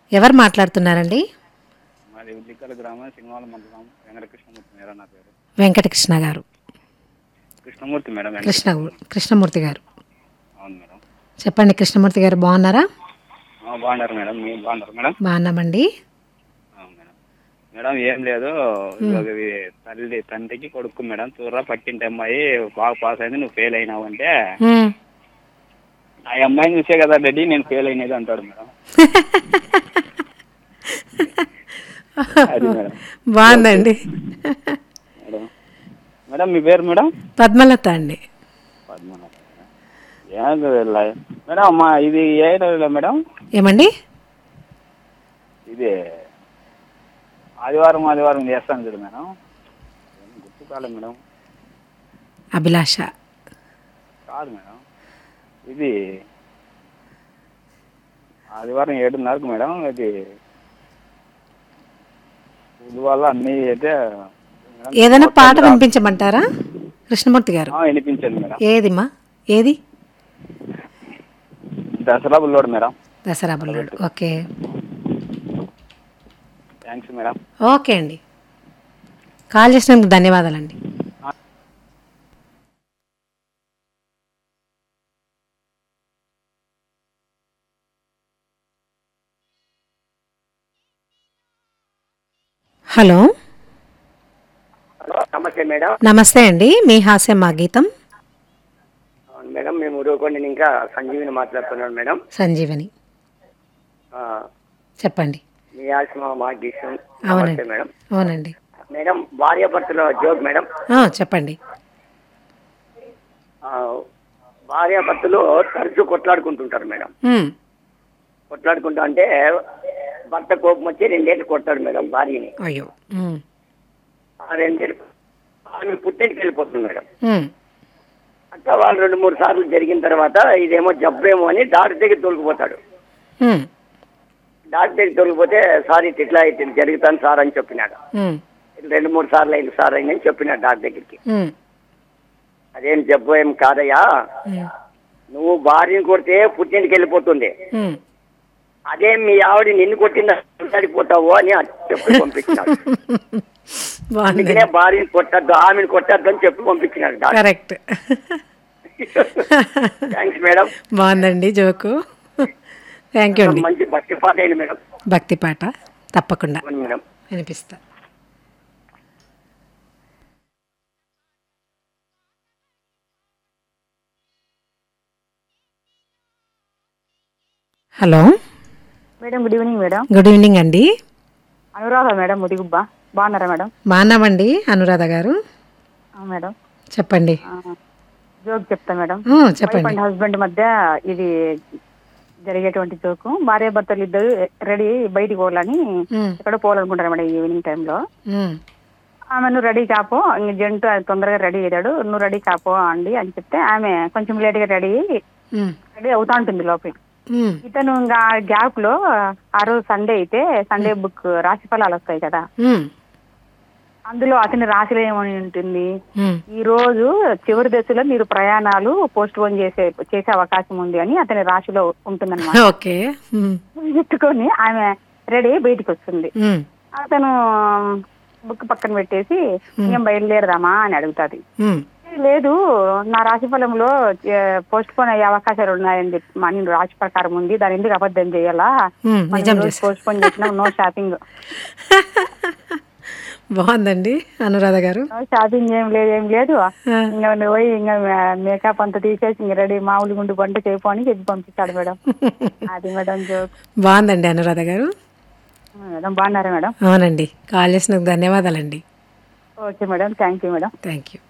ఎవరు మాట్లాడుతున్నారండి మాది ఉల్లికల గ్రామం సింగవాల మండలం వెంకట కృష్ణమూర్తి మేడం నా పేరు వెంకటకృష్ణ గారు కృష్ణమూర్తి మేడం వెంకట- కృష్ణ కృష్ణమూర్తి గారు అవును మేడం చెప్పండి కృష్ణమూర్తి గారు బాగున్నారా ఆ, బాగున్నారు మేడం మీరు బాగున్నారు మేడం బాగున్నామండి అవును మేడం మేడం ఏం లేదు ఇవాళ ఇది తల్లి తండ్రికి కొడుకు మేడం చూడరా పక్కింటి అమ్మాయి బాగా పాస్ అయింది నువ్వు ఫెయిల్ అయినావు అంటే మ్మ్. ఆ అమ్మాయిని చూసే కదా రెడీ నేను ఫెయిల్ అయినది అంటాడు మేడం అది మేడం బాగుందండి మేడం మేడం మీ పేరు మేడం పద్మలత అండి పద్మనాభ ఏం లేదు. మేడం మా ఇది ఏ రోజులో మేడం ఏమండి ఇది ఆదివారం ఆదివారం చేస్తాను చూడు మేడం ఏం గుర్తు కాలేదు మేడం అభిలాష కాదు మేడం ఇది ఆదివారం ఏడున్నరకు మేడం ఇది ఇది వల్ల అన్ని అయితే మేడం, ఏదైనా పాట వినిపించమంటారా కృష్ణమూర్తి గారు ఆ, వినిపించండి మేడం ఏదిమ్మా ఏది Dasara Bullodu madam Dasara Bullodu okay thanks madam okay అండి కాల్ చేసినందుకు ధన్యవాదాలండి హలో నమస్తే మేడం నమస్తే అండి మీ హాస్యం మా గీతం అవును మేడం మేము ఉరవకొండ ఇంకా సంజీవిని మాట్లాడుతున్నాను మేడం సంజీవని ఆ, చెప్పండి మీ ఆశ్రమ మా గీసం అవునండి. నమస్తే మేడం అవునండి మేడం భార్యాభర్తల జోక్ మేడం ఆ, చెప్పండి ఆ, భార్యాభర్తలు తరచూ కొట్లాడుకుంటుంటారు మేడం ఉమ్, కొట్లాడుకుంటా అంటే భర్త కోపం వచ్చి రెండేళ్ళు కొడతాడు మేడం భార్యని అయ్యో ఉమ్, ఆ రెండేళ్ళు ఆమె పుట్టింటికి వెళ్ళిపోతుంది మేడం ఉమ్, అట్లా వాళ్ళు రెండు మూడు సార్లు జరిగిన తర్వాత ఇదేమో జబ్బేమో అని డాక్టర్ దగ్గర తొలగిపోతాడు ఉమ్, డాక్టర్ దగ్గర తొలగిపోతే సార్ ఇట్లా ఇట్లా ఇట్లా జరుగుతాను సార్ అని చెప్పినాడు ఉమ్, రెండు మూడు సార్లు అయింది సార్ అయిందని చెప్పినాడు డాక్టర్ దగ్గరికి ఉమ్, అదేం జబ్బు ఏం కాదయ్యా ఉమ్, నువ్వు భార్యను కొడితే పుట్టింటికి వెళ్ళిపోతుంది ఉమ్. అదే మీ ఆవిడ నిన్ను కొట్టిందా చనిపోతావు అని చెప్పి పంపించినాడు బాగుంది అందుకనే భార్యను కొట్టద్దు ఆమెను కొట్టద్దు అని చెప్పి పంపించినాడు డాక్టర్ కరెక్ట్ థ్యాంక్స్ మేడం బాగుందండి జోకు థ్యాంక్ యూ అండి మంచి భక్తి పాట అయింది మేడం భక్తి పాట తప్పకుండా అవును మేడం వినిపిస్తా hello madam good evening madam good evening అండి అనురాధ మేడం ముదిగుబ్బ బాగున్నారా మేడం బాగున్నామండి అనురాధ గారు ఆ, మేడం చెప్పండి ఆ, జోక్ చెప్తా మేడం ఆ, వైఫ్ చెప్పండి అండ్ హస్బెండ్ మధ్య ఇది జరిగేటువంటి జోకు భార్య భర్తలు ఇద్దరు రెడీ బయటికి పోవాలని ఉమ్, ఎక్కడ పోవాలనుకుంటారు మేడం ఈవినింగ్ టైంలో ఉమ్, ఆమె నువ్వు రెడీ కాపో ఇంక జంటు అది తొందరగా రెడీ అయ్యాడు నువ్వు రెడీ కాపో అండి అని చెప్తే ఆమె కొంచెం లేట్గా రెడీ ఉమ్, రెడీ అవుతా ఉంటుంది లోపలికి ఉమ్, ఇతను ఇంకా గ్యాప్ లో ఆ రోజు సండే అయితే సండే బుక్ రాశి ఫలాలు వస్తాయి కదా ఉమ్, అందులో అతని రాశిలో ఏమని ఉంటుంది ఉమ్, ఈ రోజు చివరి దశలో మీరు ప్రయాణాలు పోస్ట్ పోన్ చేసే చేసే అవకాశం ఉంది అని అతని రాశిలో ఉంటుందన్నమాట ఓకే ఉమ్, పెట్టుకొని ఆమె రెడీ బయటికి వస్తుంది ఉమ్, అతను బుక్ పక్కన పెట్టేసి ఏం బయలుదేరదామా అని అడుగుతాది ఉమ్, లేదు నా రాశి ఫలంలో పోస్ట్ పోన్ అయ్యే అవకాశాలు ఉన్నాయని చెప్పి మా నేను రాశి ప్రకారం ఉంది దాని ఎందుకు అబద్ధం చేయాలా ఉమ్, నిజం చేస్తా పోస్ట్ పోన్ చేసినా నో షాపింగ్ బాగుందండి అనురాధ గారు నో షాపింగ్ ఏం లేదు ఏం లేదు ఆ, ఇంకా నువ్వు పోయి ఇంకా మేకప్ అంతా తీసేసి ఇంక రెడీ మామూలు గుండు వంట చేయపో అని చెప్పి పంపిస్తాడు మేడం అది మేడం జోక్ బాగుందండి అనురాధ గారు మేడం బాగున్నారా మేడం అవునండి కాల్ చేసినందుకు ధన్యవాదాలండి okay madam thank you madam thank you